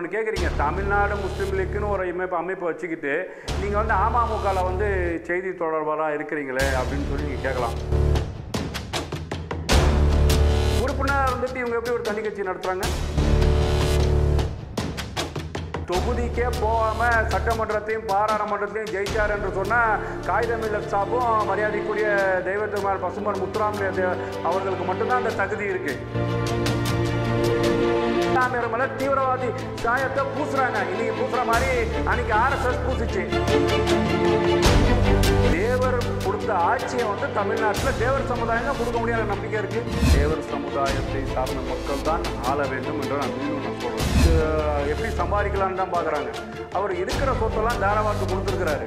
ஒன்று கேட்குறீங்க தமிழ்நாடு முஸ்லீம் லீக்குன்னு ஒரு அமைப்பு அமைப்பு வச்சுக்கிட்டு நீங்கள் வந்து அமமுகவில் வந்து செய்தி தொடர்பாளராக இருக்கிறீங்களே அப்படின்னு சொல்லி நீங்கள் கேட்கலாம் உறுப்பினர் இருந்துட்டு இவங்க எப்படி ஒரு தனி கட்சி நடத்துகிறாங்க தொகுதிக்கே போகாம சட்டமன்றத்தையும் பாராளுமன்றத்தையும் ஜெயிச்சார் என்று சொன்னால் காகிதமில்ல சாப்பும் மரியாதைக்குரிய தெய்வத்துமார் பசுமன் முத்துராமலிங்க தே- அவர்களுக்கு மட்டும்தான் அந்த தகுதி இருக்கு இஸ்லாமியர் மேல தீவிரவாதி சாயத்தை பூசுறாங்க இன்னைக்கு பூசுற மாதிரி அன்னைக்கு ஆர்எஸ்எஸ் பூசிச்சு தேவர் கொடுத்த ஆட்சியை வந்து தமிழ்நாட்டில் தேவர் சமுதாயம் தான் கொடுக்க முடியாத நம்பிக்கை இருக்கு தேவர் சமுதாயத்தை சார்ந்த மக்கள் தான் ஆள வேண்டும் என்று நான் மீண்டும் நான் சொல்றேன் இது எப்படி சம்பாதிக்கலாம்னு தான் பார்க்குறாங்க அவர் இருக்கிற சொத்தெல்லாம் தாராவாக்கு கொடுத்துருக்கிறாரு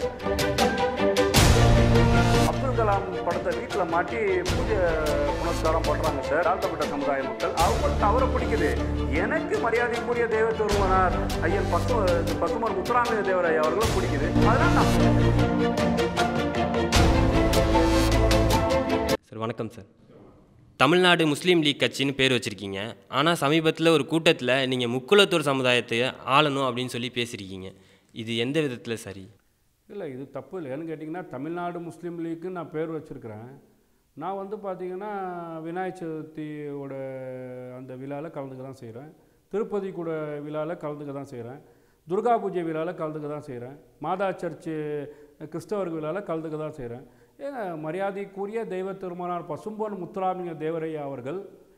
அப்துல் கலாம் படத்தை வீட்டில் மாட்டி பூஜை புனஸ்காரம் பண்ணுறாங்க சார் தாழ்த்தப்பட்ட சமுதாய மக்கள் அவங்களுக்கு அவரை பிடிக்குது எனக்கு மரியாதைக்குரிய தெய்வ திருமணார் ஐயன் பசு பசுமர் முத்துராமலிங்க தேவராய் அவர்களும் பிடிக்குது அதனால் நான் சொல்றேன். சார் வணக்கம் சார் தமிழ்நாடு முஸ்லீம் லீக் கட்சின்னு பேர் வச்சுருக்கீங்க ஆனால் சமீபத்தில் ஒரு கூட்டத்தில் நீங்கள் முக்குலத்தூர் சமுதாயத்தை ஆளணும் அப்படின்னு சொல்லி பேசியிருக்கீங்க இது எந்த விதத்தில் சரி இல்லை இது தப்பு இல்லை ஏன்னு கேட்டிங்கன்னா தமிழ்நாடு முஸ்லீம் லீக்குன்னு நான் பேர் வச்சுருக்கிறேன் நான் வந்து பார்த்தீங்கன்னா விநாயகர் சதுர்த்தியோட அந்த விழாவில் கலந்துக்க தான் செய்கிறேன் திருப்பதி கூட விழாவில் கலந்துக்க தான் செய்கிறேன் துர்கா பூஜை விழாவில் கலந்துக்க தான் செய்கிறேன் மாதா சர்ச்சு கிறிஸ்தவர் விழாவில் கலந்துக்க தான் செய்கிறேன் ஏங்க மரியாதைக்குரிய தெய்வ திருமணார் பசும்பொன் முத்துராமிங்க தேவரையா அவர்கள்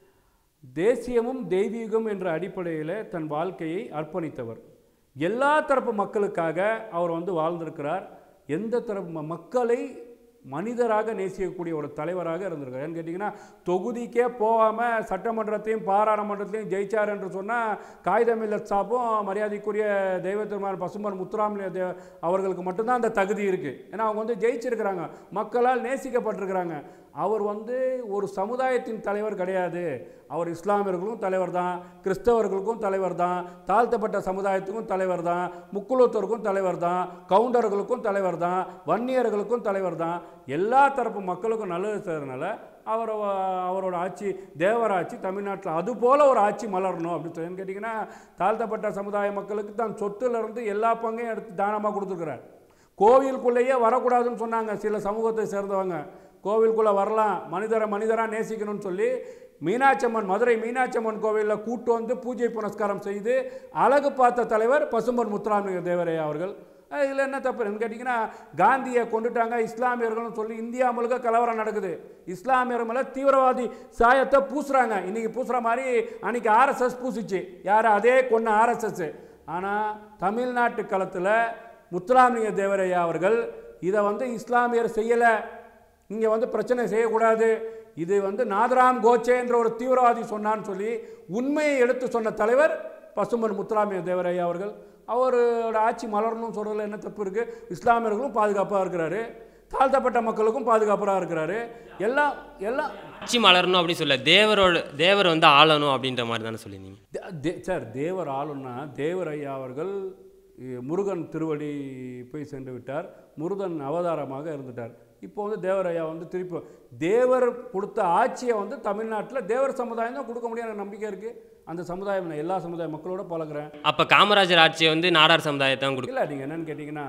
தேசியமும் தெய்வீகம் என்ற அடிப்படையில் தன் வாழ்க்கையை அர்ப்பணித்தவர் எல்லா தரப்பு மக்களுக்காக அவர் வந்து வாழ்ந்திருக்கிறார் எந்த தரப்பு ம- மக்களை மனிதராக நேசிக்கக்கூடிய ஒரு தலைவராக இருந்திருக்கார் ஏன்னு கேட்டிங்கன்னா தொகுதிக்கே போகாமல் சட்டமன்றத்தையும் பாராளுமன்றத்தையும் ஜெயிச்சார் என்று சொன்னால் காகிதமில்ல சாப்பும் மரியாதைக்குரிய தெய்வ திருமால் பசும்பன் முத்துராமலிங்க தேவ அவர்களுக்கு மட்டும்தான் அந்த தகுதி இருக்குது ஏன்னா அவங்க வந்து ஜெயிச்சிருக்கிறாங்க மக்களால் நேசிக்கப்பட்டிருக்கிறாங்க அவர் வந்து ஒரு சமுதாயத்தின் தலைவர் கிடையாது அவர் இஸ்லாமியர்களுக்கும் தலைவர் தான் கிறிஸ்தவர்களுக்கும் தலைவர் தான் தாழ்த்தப்பட்ட சமுதாயத்துக்கும் தலைவர் தான் முக்குலத்தோருக்கும் தலைவர் தான் கவுண்டர்களுக்கும் தலைவர் தான் வன்னியர்களுக்கும் தலைவர் தான் எல்லா தரப்பு மக்களுக்கும் நல்லது செய்கிறதுனால அவர் அவரோட ஆட்சி தேவராட்சி தமிழ்நாட்டில் அது போல ஒரு ஆட்சி மலரணும் அப்படின்னு சொல்லி கேட்டிங்கன்னா தாழ்த்தப்பட்ட சமுதாய மக்களுக்கு தான் சொத்துல இருந்து எல்லா பங்கையும் எடுத்து தானமாக கொடுத்துருக்குறார் கோவிலுக்குள்ளேயே வரக்கூடாதுன்னு சொன்னாங்க சில சமூகத்தை சேர்ந்தவங்க கோவிலுக்குள்ளே வரலாம் மனிதரை மனிதராக நேசிக்கணும்னு சொல்லி மீனாட்சம்மன் மதுரை மீனாட்சம்மன் கோவிலில் கூட்டு வந்து பூஜை புனஸ்காரம் செய்து அழகு பார்த்த தலைவர் பசும்பன் முத்துராமலிங்க தேவரையா அவர்கள் இதில் என்ன தப்பு என்னன்னு கேட்டிங்கன்னா காந்தியை கொண்டுட்டாங்க இஸ்லாமியர்கள்னு சொல்லி இந்தியா முழுக்க கலவரம் நடக்குது இஸ்லாமியர் மேலே தீவிரவாதி சாயத்தை பூசுகிறாங்க இன்றைக்கி பூசுகிற மாதிரி அன்றைக்கி ஆர்எஸ்எஸ் பூசிச்சு யார் அதே கொன்ன ஆர்எஸ்எஸ் ஆனால் தமிழ்நாட்டு களத்தில் முத்துராமலிங்க தேவரையா அவர்கள் இதை வந்து இஸ்லாமியர் செய்யலை இங்கே வந்து பிரச்சனை செய்யக்கூடாது இது வந்து நாதராம் கோச்சே என்ற ஒரு தீவிரவாதி சொன்னான்னு சொல்லி உண்மையை எடுத்து சொன்ன தலைவர் பசும்பன் முத்துராமலிங்க தேவரையா அவர்கள் அவரோட ஆட்சி மலரணும்னு சொல்கிறதுல என்ன தப்பு இருக்குது இஸ்லாமியர்களும் பாதுகாப்பாக இருக்கிறாரு தாழ்த்தப்பட்ட மக்களுக்கும் பாதுகாப்பாக இருக்கிறாரு எல்லாம் எல்லாம் ஆட்சி மலரணும் அப்படின்னு சொல்ல தேவரோட தேவர் வந்து ஆளணும் அப்படின்ற மாதிரி தானே சொல்லியிருந்தீங்க தே- தே- சார் தேவர் ஆளுன்னா தேவர் ஐயா அவர்கள் இ- முருகன் திருவடி போய் சென்று விட்டார் முருகன் அவதாரமாக இருந்துட்டார் இப்போ வந்து தேவர் ஐயா வந்து திருப்பி தேவர் கொடுத்த ஆட்சியை வந்து தமிழ்நாட்டில் தேவர் சமுதாயம் தான் கொடுக்க முடியாத நம்பிக்கை இருக்குது அந்த சமுதாயம் நான் எல்லா சமுதாய மக்களோட பழகுறேன் அப்போ காமராஜர் ஆட்சியை வந்து நாடார் சமுதாயத்தை தான் கொடுக்கும் இல்லை நீங்கள் என்னன்னு கேட்டிங்கன்னா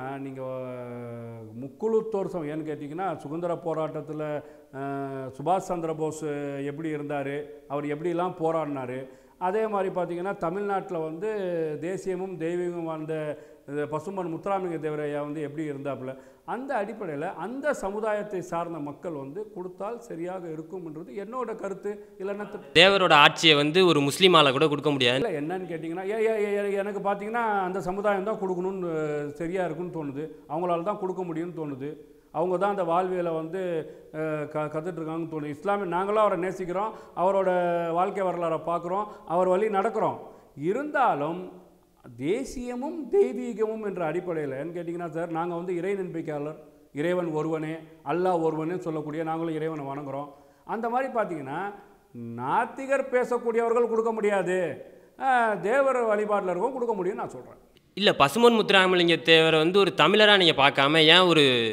நீங்கள் முக்குழுத்தோர் சம ஏன்னு கேட்டிங்கன்னா சுதந்திர போராட்டத்தில் சுபாஷ் சந்திர போஸ் எப்படி இருந்தார் அவர் எப்படிலாம் போராடினார் அதே மாதிரி பார்த்தீங்கன்னா தமிழ்நாட்டில் வந்து தேசியமும் தெய்வீகமும் வாழ்ந்த இந்த பசும்பன் முத்துராமலிங்க தேவரையா வந்து எப்படி இருந்தாப்புல அந்த அடிப்படையில் அந்த சமுதாயத்தை சார்ந்த மக்கள் வந்து கொடுத்தால் சரியாக இருக்கும்ன்றது என்னோட கருத்து இல்லைன்னா தப்பு. தேவரோட ஆட்சியை வந்து ஒரு முஸ்லீமால கூட கொடுக்க முடியாது இல்லை என்னன்னு கேட்டிங்கன்னா ஏ ஏ- ஏ- ஏ- எனக்கு பார்த்தீங்கன்னா அந்த சமுதாயம் தான் கொடுக்கணும்னு அஹ், சரியா இருக்குன்னு தோணுது அவங்களால தான் கொடுக்க முடியும்னு தோணுது அவங்க தான் அந்த வாழ்வியலை வந்து அஹ், க கற்றுட்ருக்காங்கன்னு தோணுது இஸ்லாமிய நாங்களும் அவரை நேசிக்கிறோம் அவரோட வாழ்க்கை வரலாறை பார்க்குறோம் அவர் வழி நடக்கிறோம் இருந்தாலும் தேசியமும் தெய்வீகமும் என்ற அடிப்படையில் ஏன்னு கேட்டிங்கன்னா சார் நாங்கள் வந்து இறை நம்பிக்கையாளர் இறைவன் ஒருவனே அல்லாஹ் ஒருவனே சொல்லக்கூடிய நாங்களும் இறைவனை வணங்குறோம் அந்த மாதிரி பார்த்தீங்கன்னா நாத்திகர் பேசக்கூடியவர்கள் கொடுக்க முடியாது அஹ், தேவர் வழிபாட்டில் இருக்கவும் கொடுக்க முடியும்னு நான் சொல்கிறேன் இல்லை பசுமன் முத்துராமலிங்க தேவரை வந்து ஒரு தமிழராக நீங்கள் பார்க்காம ஏன் ஒரு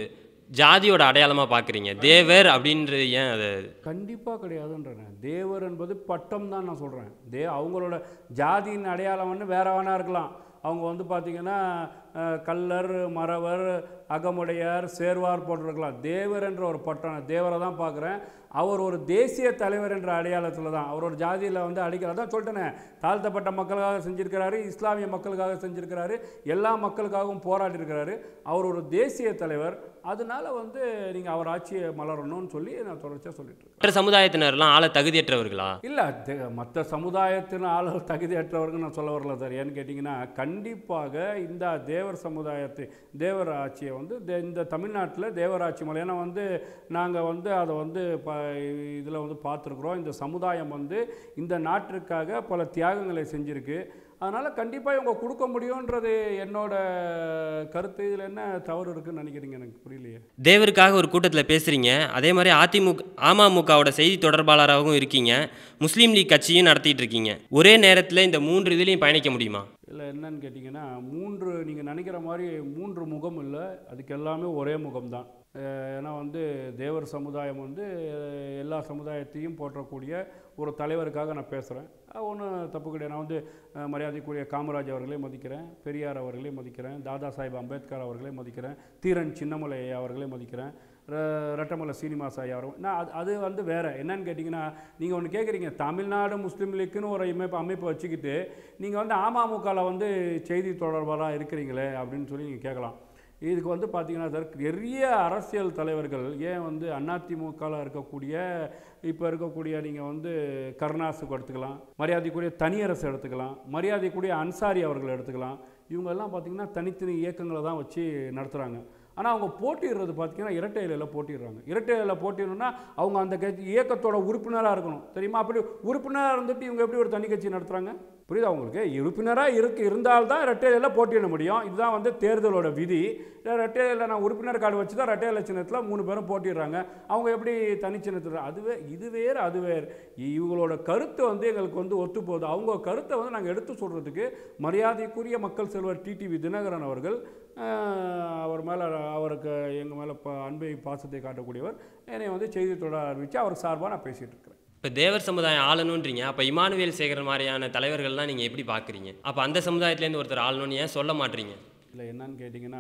ஜாதியோட அடையாளமாக பார்க்குறீங்க தேவர் அப்படின்றது ஏன் அதை கண்டிப்பாக கிடையாதுன்றேன் தேவர் என்பது பட்டம் தான் நான் சொல்கிறேன் தே அவங்களோட ஜாதியின் அடையாளம் வந்து வேற வேணா இருக்கலாம் அவங்க வந்து பார்த்திங்கன்னா அஹ், கள்ளர் மறவர் அகமுடையார் சேர்வார் போட்டிருக்கலாம் தேவர் என்ற ஒரு பட்டம் தேவரை தான் பார்க்குறேன் அவர் ஒரு தேசிய தலைவர் என்ற அடையாளத்தில் தான் அவரோட ஜாதியில் வந்து அடிக்கிற அதான் சொல்லிட்டேனே தாழ்த்தப்பட்ட மக்களுக்காக செஞ்சிருக்கிறாரு இஸ்லாமிய மக்களுக்காக செஞ்சிருக்கிறாரு எல்லா மக்களுக்காகவும் போராடி இருக்கிறாரு அவர் ஒரு தேசிய தலைவர் அதனால வந்து நீங்கள் அவர் ஆட்சியை மலரணும்னு சொல்லி நான் தொடர்ச்சியாக சொல்லிட்டு இருக்கேன் மற்ற சமுதாயத்தினர்லாம் ஆள தகுதியற்றவர்களா இல்லை மற்ற சமுதாயத்தின் ஆளுகள் தகுதியற்றவர்கள் நான் சொல்ல வரல சார் ஏன்னு கேட்டிங்கன்னா கண்டிப்பாக இந்த தேவர் சமுதாயத்தை தேவர் ஆட்சியை வந்து தே- இந்த தமிழ்நாட்டில் தேவர் ஆட்சி மலை ஏன்னா வந்து நாங்கள் வந்து அதை வந்து ப இதில் வந்து பார்த்துருக்குறோம் இந்த சமுதாயம் வந்து இந்த நாட்டிற்காக பல தியாகங்களை செஞ்சுருக்கு அதனால் கண்டிப்பாக இவங்க கொடுக்க முடியுன்றது என்னோட கருத்து இதில் என்ன தவறு இருக்குன்னு நினைக்கிறீங்க எனக்கு புரியலையே தேவருக்காக ஒரு கூட்டத்தில் பேசுகிறீங்க அதே மாதிரி அதிமுக அமமுகவோட செய்தி தொடர்பாளராகவும் இருக்கீங்க முஸ்லீம் லீக் கட்சியும் நடத்திட்டு இருக்கீங்க ஒரே நேரத்தில் இந்த மூன்று இதுலேயும் பயணிக்க முடியுமா இல்லை என்னன்னு கேட்டிங்கன்னா மூன்று நீங்கள் நினைக்கிற மாதிரி மூன்று முகம் இல்லை அதுக்கு எல்லாமே ஒரே முகம்தான் அஹ் ஏன்னா வந்து தேவர் சமுதாயம் வந்து அஹ் எல்லா சமுதாயத்தையும் போற்றக்கூடிய ஒரு தலைவருக்காக நான் பேசுகிறேன் ஒன்றும் தப்பு கிடையாது நான் வந்து அஹ் மரியாதைக்குரிய காமராஜ் அவர்களே மதிக்கிறேன் பெரியார் அவர்களே மதிக்கிறேன் தாதா சாஹிப் அம்பேத்கர் அவர்களே மதிக்கிறேன் தீரன் சின்னமலை ஐயா அவர்களே மதிக்கிறேன் ர- ரெட்டமலை சீனிவாச ஐயா அவர்கள் நான் அது அது வந்து வேறு என்னன்னு கேட்டிங்கன்னா நீங்கள் ஒன்று கேட்குறீங்க தமிழ்நாடு முஸ்லீம் லீக்குன்னு ஒரு அமைப்பு அமைப்பை வச்சுக்கிட்டு நீங்கள் வந்து அமமுகவில் வந்து செய்தி தொடர்பாளராக இருக்கிறீங்களே அப்படின்னு சொல்லி நீங்கள் கேட்கலாம் இதுக்கு வந்து பார்த்தீங்கன்னா சார் நிறைய அரசியல் தலைவர்கள் ஏன் வந்து அதிமுகவில் இருக்கக்கூடிய இப்போ இருக்கக்கூடிய நீங்கள் வந்து கருணாசுக்கு எடுத்துக்கலாம் மரியாதைக்குரிய தனியரசு எடுத்துக்கலாம் மரியாதைக்குரிய அன்சாரி அவர்கள் எடுத்துக்கலாம் இவங்கெல்லாம் பார்த்தீங்கன்னா தனித்தனி இயக்கங்களை தான் வச்சு நடத்துகிறாங்க ஆனால் அவங்க போட்டிடுறது பார்த்தீங்கன்னா இரட்டை இலையில் போட்டிடுறாங்க இரட்டை இலையில் போட்டிடணும்னா அவங்க அந்த கட்சி இயக்கத்தோட உறுப்பினராக இருக்கணும் தெரியுமா அப்படி உறுப்பினராக இருந்துட்டு இவங்க எப்படி ஒரு தனி கட்சி நடத்துகிறாங்க புரியுதா உங்களுக்கு உறுப்பினராக இருக்கு இருந்தால்தான் ரெட்டை இலையில் போட்டியிட முடியும் இதுதான் வந்து தேர்தலோட விதி ரெட்டை இலையில் நான் உறுப்பினர் கார்டு வச்சு தான் ரெட்டை இலை சின்னத்தில் மூணு பேரும் போட்டிடுறாங்க அவங்க எப்படி தனி சின்னத்தில் அதுவே இது வேறு அது வேறு இவங்களோட கருத்து வந்து எங்களுக்கு வந்து ஒத்து போகுது அவங்க கருத்தை வந்து நாங்கள் எடுத்து சொல்கிறதுக்கு மரியாதைக்குரிய மக்கள் செல்வர் டிடிவி தினகரன் அவர்கள் ஆஹ், அவர் மேலே அவருக்கு எங்கள் மேலே ப அன்பை பாசத்தை காட்டக்கூடியவர் என்னை வந்து செய்தி தொடர் அறிவித்து அவர் சார்பாக நான் பேசிகிட்டு இருக்கிறேன் இப்போ தேவர் சமுதாயம் ஆளணுன்றீங்க அப்போ இமானுவேல் சேகரன் மாதிரியான தலைவர்கள்லாம் நீங்கள் எப்படி பார்க்குறீங்க அப்போ அந்த சமுதாயத்துலேருந்து ஒருத்தர் ஆளணும்னு ஏன் சொல்ல மாட்டீங்க இல்லை என்னன்னு கேட்டிங்கன்னா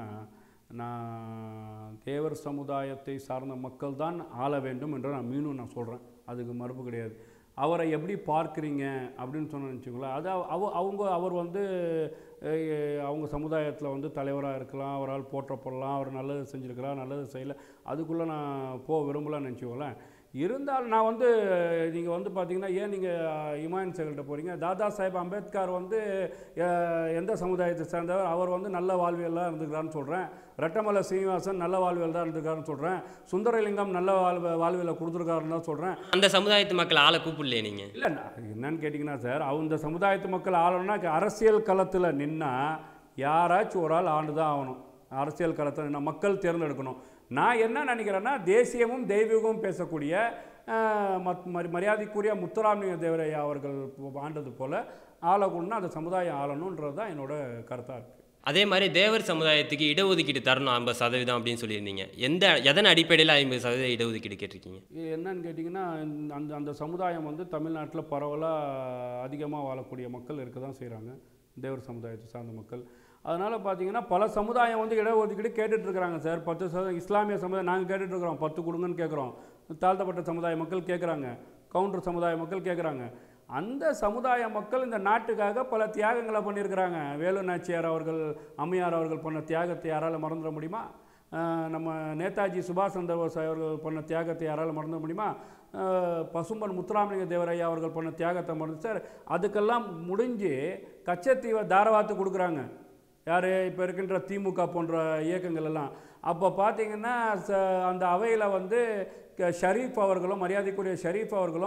நான் தேவர் சமுதாயத்தை சார்ந்த மக்கள் தான் ஆள வேண்டும் என்று நான் மீண்டும் நான் சொல்கிறேன் அதுக்கு மறுப்பு கிடையாது அவரை எப்படி பார்க்குறீங்க அப்படின்னு சொன்னு வச்சுக்கோங்களேன் அது அவ- அவ அவங்க அவர் வந்து அஹ், அவங்க சமுதாயத்தில் வந்து தலைவராக இருக்கலாம் அவரால் போற்றப்படலாம் அவர் நல்லது செஞ்சுருக்கலாம் நல்லது செய்யலை அதுக்குள்ளே நான் போக விரும்பலாம்னு நினச்சிக்கோங்களேன் இருந்தாலும் நான் வந்து நீங்கள் வந்து பார்த்தீங்கன்னா ஏன் நீங்கள் இமாயன் சேகர்கிட்ட போகிறீங்க தாதா சாஹேப் அம்பேத்கர் வந்து அஹ், எந்த சமுதாயத்தை சேர்ந்தவர் அவர் வந்து நல்ல வாழ்வியலாக இருந்துக்கிறான்னு சொல்கிறேன் ரெட்டமலை சீனிவாசன் நல்ல வாழ்வியல் தான் இருந்திருக்காருன்னு சொல்கிறேன் சுந்தரலிங்கம் நல்ல வாழ்வு வாழ்வியலை கொடுத்துருக்காருன்னு தான் சொல்கிறேன் அந்த சமுதாயத்து மக்கள் ஆளை கூப்பிடலையே நீங்கள் இல்லை என்னன்னு கேட்டிங்கன்னா சார் அந்த சமுதாயத்து மக்கள் ஆளணும்னா அரசியல் களத்தில் நின்னா யாராச்சும் ஒரு ஆள் ஆண்டு தான் ஆகணும் அரசியல் களத்தில் நின்னா மக்கள் தேர்ந்தெடுக்கணும் நான் என்ன நினைக்கிறேன்னா தேசியமும் தெய்வீகமும் பேசக்கூடிய அஹ், மத்- மரி- மரியாதைக்குரிய முத்துராமலிங்க தேவரையா அவர்கள் ஆண்டது போல் ஆளக்கூடனா அந்த சமுதாயம் ஆளணுன்றது தான் என்னோட கருத்தாக இருக்குது அதே மாதிரி தேவர் சமுதாயத்துக்கு இடஒதுக்கீடு தரணும் ஐம்பது சதவீதம் அப்படின்னு சொல்லியிருந்தீங்க எந்த எதன் அடிப்படையில் ஐம்பது சதவீதம் இடஒதுக்கீடு கேட்டிருக்கீங்க இது என்னன்னு கேட்டிங்கன்னா இந்த- அந்த அந்த சமுதாயம் வந்து தமிழ்நாட்டில் பரவலாக அதிகமாக வாழக்கூடிய மக்கள் இருக்க தான் செய்கிறாங்க தேவர் சமுதாயத்தை சார்ந்த மக்கள் அதனால் பார்த்தீங்கன்னா பல சமுதாயம் வந்து இடஒதுக்கீடு கேட்டுட்டு இருக்கிறாங்க சார் பத்து சதவீதம் இஸ்லாமிய சமுதாயம் நாங்கள் கேட்டுட்டு இருக்கிறோம் பத்து கொடுங்கன்னு கேட்குறோம் தாழ்த்தப்பட்ட சமுதாய மக்கள் கேட்குறாங்க கவுண்டர் சமுதாய மக்கள் கேட்குறாங்க அந்த சமுதாய மக்கள் இந்த நாட்டுக்காக பல தியாகங்களை பண்ணியிருக்கிறாங்க வேலு நாச்சியார் அவர்கள் அம்மையார் அவர்கள் பண்ண தியாகத்தை யாரால மறந்துட முடியுமா அஹ் நம்ம நேதாஜி சுபாஷ் சந்திர போஸ் அவர்கள் பண்ண தியாகத்தை யாரால் மறந்துட முடியுமா அஹ் பசும்பன் முத்துராமலிங்க தேவரையா அவர்கள் பண்ண தியாகத்தை மறந்து சார் அதுக்கெல்லாம் முடிஞ்சு கச்சத்தீவை தாரவாத்து கொடுக்குறாங்க யார் இப்போ இருக்கின்ற திமுக போன்ற இயக்கங்கள் எல்லாம் அப்போ பார்த்தீங்கன்னா ச- அந்த அவையில் வந்து க- ஷரீஃப் அவர்களும் மரியாதைக்குரிய ஷரீஃப் அவர்களும்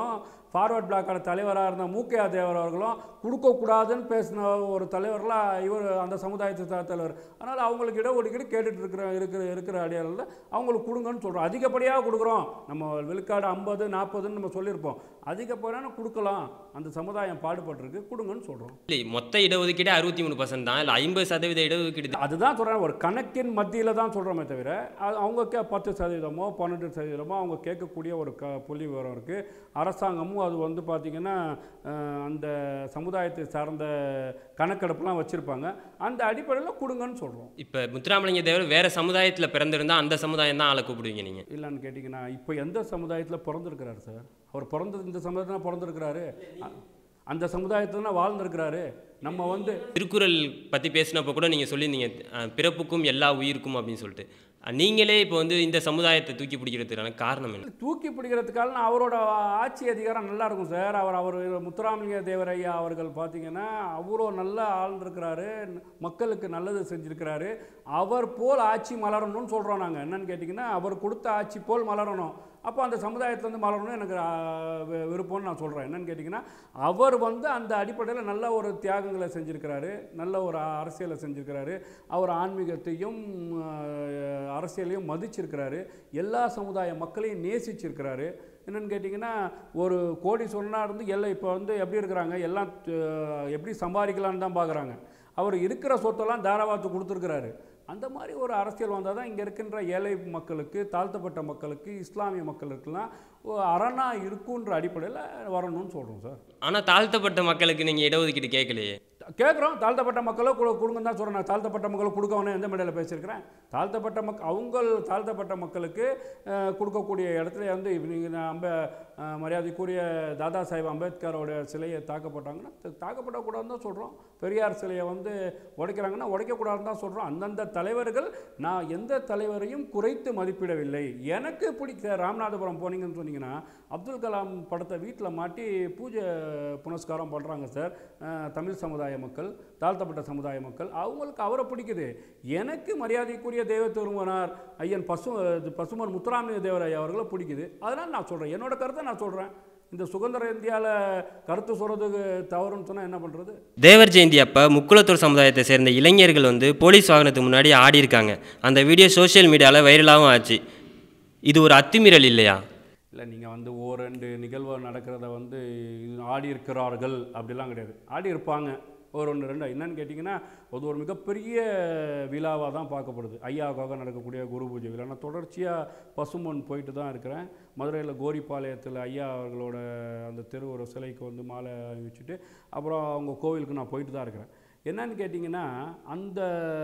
ஃபார்வர்ட் பிளாக்கோட தலைவராக இருந்த மூக்கையா தேவர் அவர்களும் கொடுக்கக்கூடாதுன்னு பேசின ஒரு தலைவர்களாக இவர் அந்த சமுதாயத்தை சார்ந்த தலைவர் அதனால் அவங்களுக்கு இடஒதுக்கீடு கேட்டுட்டு இருக்கிற இருக்கிற இருக்கிற அடியாரில் அவங்களுக்கு கொடுங்கன்னு சொல்கிறோம் அதிகப்படியாக கொடுக்குறோம் நம்ம விழுக்காடு ஐம்பது நாற்பதுன்னு நம்ம சொல்லியிருப்போம் அதிகப்படியான கொடுக்கலாம் அந்த சமுதாயம் பாடுபட்டிருக்கு கொடுங்கன்னு சொல்கிறோம் இல்லை மொத்த இடஒதுக்கீடு அறுபத்தி மூணு பர்சன்ட் தான் இல்லை ஐம்பது சதவீத இடஒதுக்கீடு அதுதான் சொல்கிறேன் ஒரு கணக்கின் மத்தியில் தான் சொல்கிறோமே தவிர அது அவங்க கே பத்து சதவீதமோ பன்னெண்டு சதவீதமோ அவங்க கேட்கக்கூடிய ஒரு க புள்ளி விவரம் இருக்குது அரசாங்கமும் அது வந்து பார்த்திங்கன்னா அஹ், அந்த சமுதாயத்தை சார்ந்த கணக்கெடுப்புலாம் வச்சுருப்பாங்க அந்த அடிப்படையில் கொடுங்கன்னு சொல்கிறோம் இப்போ முத்துராமலிங்க தேவர் வேற சமுதாயத்தில் பிறந்திருந்தா அந்த சமுதாயம் தான் ஆளை கூப்பிடுவீங்க நீங்கள் இல்லைன்னு கேட்டிங்கன்னா இப்போ எந்த சமுதாயத்தில் பிறந்திருக்கிறாரு சார் அவர் பிறந்தது இந்த சமுதாயத்தில் பிறந்திருக்கிறாரு அ- அந்த சமுதாயத்தில் தான் வாழ்ந்திருக்கிறாரு நம்ம வந்து திருக்குறள் பற்றி பேசினப்போ கூட நீங்கள் சொல்லியிருந்தீங்க அஹ், பிறப்புக்கும் எல்லா உயிருக்கும் அப்படின்னு சொல்லிட்டு அஹ், நீங்களே இப்போ வந்து இந்த சமுதாயத்தை தூக்கி பிடிக்கிறதுக்கான காரணம் என்ன தூக்கி பிடிக்கிறதுக்காக அவரோட ஆட்சி அதிகாரம் நல்லா இருக்கும் சார் அவர் அவர் முத்துராமலிங்க தேவர் ஐயா அவர்கள் பார்த்தீங்கன்னா அவ்வளோ நல்ல ஆள் இருக்கிறாரு மக்களுக்கு நல்லது செஞ்சுருக்கிறாரு அவர் போல் ஆட்சி மலரணும்னு சொல்கிறோம் நாங்கள் என்னன்னு கேட்டிங்கன்னா அவர் கொடுத்த ஆட்சி போல் மலரணும் அப்போ அந்த சமுதாயத்துலேருந்து மலரணும்னு எனக்கு ஆ, வி- விருப்பம்னு நான் சொல்கிறேன் என்னன்னு கேட்டிங்கன்னா அவர் வந்து அந்த அடிப்படையில் நல்ல ஒரு தியாகங்களை செஞ்சுருக்கிறாரு நல்ல ஒரு அரசியலை செஞ்சுருக்கிறாரு அவர் ஆன்மீகத்தையும் ஆ, அரசியலையும் மதிச்சிருக்கிறாரு எல்லா சமுதாய மக்களையும் நேசிச்சிருக்கிறாரு என்னன்னு கேட்டிங்கன்னா ஒரு கோடீஸ்வரனாக இருந்து எல்லாம் இப்போ வந்து எப்படி இருக்கிறாங்க எல்லாம் அஹ், எப்படி சம்பாதிக்கலான்னு தான் பார்க்குறாங்க அவர் இருக்கிற சொத்தெல்லாம் தாராவாத்து கொடுத்துருக்கிறாரு அந்த மாதிரி ஒரு அரசியல் வந்தால் தான் இங்கே இருக்கின்ற ஏழை மக்களுக்கு தாழ்த்தப்பட்ட மக்களுக்கு இஸ்லாமிய மக்களுக்கெல்லாம் ஒரு அரணா இருக்குன்ற அடிப்படையில் வரணும்னு சொல்கிறோம் சார் ஆனால் தாழ்த்தப்பட்ட மக்களுக்கு நீங்கள் இடஒதுக்கீடு கேட்கலையே கேட்குறோம் தாழ்த்தப்பட்ட மக்களோ கொடு கொடுங்கன்னு தான் சொல்கிறேன் நான் தாழ்த்தப்பட்ட மக்களுக்கு கொடுக்கவனே எந்த மேடையில் பேசியிருக்கிறேன் தாழ்த்தப்பட்ட மக் அவங்க தாழ்த்தப்பட்ட மக்களுக்கு அஹ், கொடுக்கக்கூடிய இடத்துல வந்து இப்போ நீங்கள் அம்ப அஹ், மரியாதைக்குரிய தாதா சாஹேப் அம்பேத்கரோட சிலையை தாக்கப்பட்டாங்கன்னா த- தாக்கப்படக்கூடாதுன்னு தான் சொல்கிறோம் பெரியார் சிலையை வந்து உடைக்கிறாங்கன்னா உடைக்கக்கூடாதுன்னு தான் சொல்கிறோம் அந்தந்த தலைவர்கள் நான் எந்த தலைவரையும் குறைத்து மதிப்பிடவில்லை எனக்கு பிடிக்க ராமநாதபுரம் போனீங்கன்னு சொன்னீங்கன்னா அப்துல் கலாம் படத்தை வீட்டில் மாட்டி பூஜை புனஸ்காரம் பண்ணுறாங்க சார் அஹ், தமிழ் சமுதாய மக்கள் தாழ்த்தப்பட்ட சமுதாய மக்கள் அவங்களுக்கு அவரை பிடிக்குது எனக்கு மரியாதைக்குரிய தெய்வ திருமணார் ஐயன் பசு இது பசுமன் முத்துராமலிங்க தேவராய அவர்களை பிடிக்குது அதனால் நான் சொல்கிறேன் என்னோட கருத்தை நான் சொல்கிறேன் இந்த சுதந்திர இந்தியாவில் கருத்து சொல்கிறதுக்கு தவறுன்னு சொன்னால் என்ன பண்ணுறது தேவர் ஜெயந்தி அப்போ முக்குளத்தூர் சமுதாயத்தை சேர்ந்த இளைஞர்கள் வந்து போலீஸ் வாகனத்துக்கு முன்னாடி ஆடி இருக்காங்க அந்த வீடியோ சோஷியல் மீடியாவில் வைரலாகவும் ஆச்சு இது ஒரு அத்துமீறல் இல்லையா இல்லை நீங்கள் வந்து ஓ ரெண்டு நிகழ்வு நடக்கிறத வந்து இது ஆடி இருக்கிறார்கள் அப்படிலாம் கிடையாது ஆடி இருப்பாங்க ஒரு ஒன்று ரெண்டு என்னன்னு கேட்டிங்கன்னா அது ஒரு மிகப்பெரிய விழாவாக தான் பார்க்கப்படுது ஐயாவுக்காக நடக்கக்கூடிய குரு பூஜை விழா நான் தொடர்ச்சியாக பசுமொன் போயிட்டு தான் இருக்கிறேன் மதுரையில் கோரிப்பாளையத்தில் ஐயா அவர்களோட அந்த தெரு ஒரு சிலைக்கு வந்து மாலை வச்சுட்டு அப்புறம் அவங்க கோவிலுக்கு நான் போயிட்டு தான் இருக்கிறேன் என்னன்னு கேட்டிங்கன்னா அந்த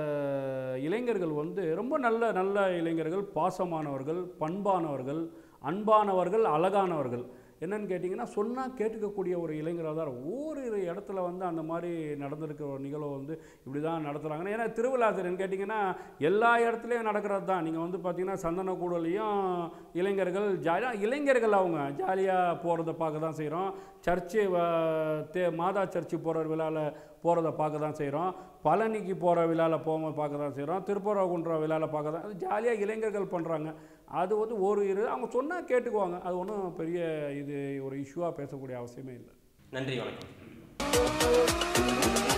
இளைஞர்கள் வந்து ரொம்ப நல்ல நல்ல இளைஞர்கள் பாசமானவர்கள் பண்பானவர்கள் அன்பானவர்கள் அழகானவர்கள் என்னன்னு கேட்டிங்கன்னா சொன்னால் கேட்டுக்கக்கூடிய ஒரு இளைஞராக தான் இருக்கும். ஓரிரு இடத்துல வந்து அந்த மாதிரி நடந்திருக்கிற ஒரு நிகழ்வு வந்து இப்படி தான் நடத்துகிறாங்க ஏன்னா திருவிழா என்னன்னு கேட்டிங்கன்னா எல்லா இடத்துலையும் நடக்கிறது தான் நீங்கள் வந்து பார்த்தீங்கன்னா சந்தனக்கூடலையும் இளைஞர்கள் ஜாலியாக இளைஞர்கள் அவங்க ஜாலியாக போகிறத பார்க்க தான் செய்கிறோம் சர்ச்சு வ- தே மாதா சர்ச்சு போகிற விழாவில் போகிறத பார்க்க தான் செய்கிறோம் பழனிக்கு போகிற விழாவில் போக பார்க்க தான் செய்கிறோம் திருப்பரங்குன்ற விழாவில் பார்க்க தான் அது ஜாலியாக இளைஞர்கள் பண்ணுறாங்க அது வந்து ஒரு இரு அவங்க சொன்னால் கேட்டுக்குவாங்க அது ஒன்றும் பெரிய இது ஒரு இஷ்யூவாக பேசக்கூடிய அவசியமே இல்லை நன்றி வணக்கம்